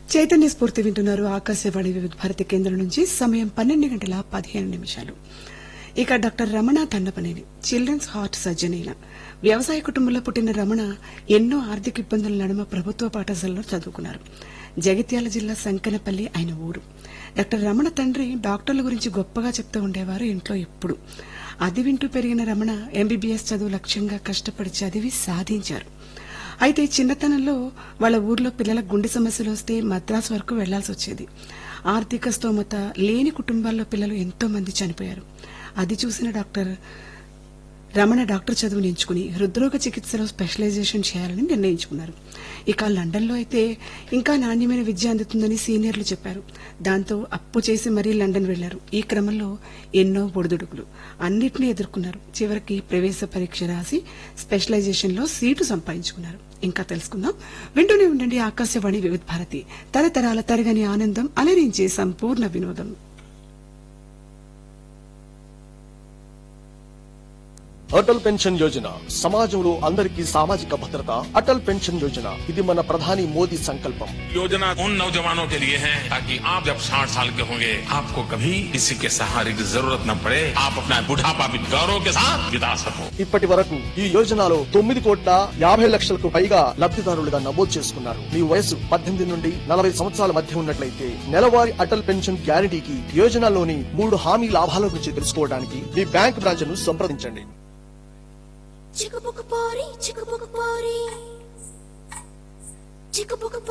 చైతన్య స్ఫూర్తి వింటున్నారు ఆకాశవాణి వివిధ భారతి కేంద్రం నుంచి సమయం పన్నెండు గంటల పదిహేను నిమిషాలు ఇక doctor Ramana Tandapaneni children's heart surgeon అయిన వ్యవసాయ కుటుంబంలో పుట్టిన రమణ ఎన్నో ఆర్థిక ఇబ్బందుల నడుమ ప్రభుత్వ పాఠశాలలో చదువుకున్నారు జగిత్యాల జిల్లా సంకనపల్లి ఆయన ఊరు డాక్టర్ రమణ తండ్రి డాక్టర్ల గురించి గొప్పగా చెప్తూ ఉండేవారు ఇంట్లో ఎప్పుడు అది వింటూ పెరిగిన రమణ ఎంబీబీఎస్ చదువు లక్ష్యంగా కష్టపడి చదివి సాధించారు అయితే చిన్నతనంలో వాళ్ళ ఊర్లో పిల్లలకు గుండె సమస్యలు వస్తే మద్రాసు వరకు వెళ్లాల్సి వచ్చేది ఆర్థిక స్తోమత లేని కుటుంబాల్లో పిల్లలు ఎంతో మంది చనిపోయారు అది చూసిన డాక్టర్ రమణ డాక్టర్ చదువుని ఎంచుకుని హృద్రోగ చికిత్సలో స్పెషలైజేషన్ చేయాలని నిర్ణయించుకున్నారు ఇక లండన్లో అయితే ఇంకా నాణ్యమైన విద్య అందుతుందని సీనియర్లు చెప్పారు దాంతో అప్పు చేసి మరీ లండన్ వెళ్లారు ఈ క్రమంలో ఎన్నో ఒడిదుడుకులు అన్నిటినీ ఎదుర్కొన్నారు చివరికి ప్రవేశ పరీక్ష రాసి స్పెషలైజేషన్ లో సీటు సంపాదించుకున్నారు ఇంకా తెలుసుకుందాం వింటూనే ఉండండి ఆకాశవాణి వివిధ భారతి తరతరాల తరగని ఆనందం అలరించే సంపూర్ణ వినోదం అటల్ పెన్షన్ యోజన సమాజంలో అందరికీ సామాజిక భద్రత అటల్ పెన్షన్ యోజన ఇది మన ప్రధాని మోదీ సంకల్పం योजना उन नौजवानों के लिए है ताकि आप जब 60 साल के होंगे आपको कभी किसी के सहारे की जरूरत न पड़े आप अपना बुढ़ापा भी गौरव के साथ बिता सको ఇప్పటి వరకు ఈ యోజనలో తొమ్మిది కోట్ల యాభై లక్షలకు పైగా లబ్ధిదారులుగా నమోదు చేసుకున్నారు మీ వయసు పద్దెనిమిది నుండి నలభై సంవత్సరాల మధ్య ఉన్నట్లయితే నెలవారీ అటల్ పెన్షన్ గ్యారంటీకి యోజనలోని మూడు హామీ లాభాల గురించి తెలుసుకోవడానికి మీ బ్యాంక్ బ్రాంచ్ ను సంప్రదించండి Chicka booka party, chicka booka party. Chicka booka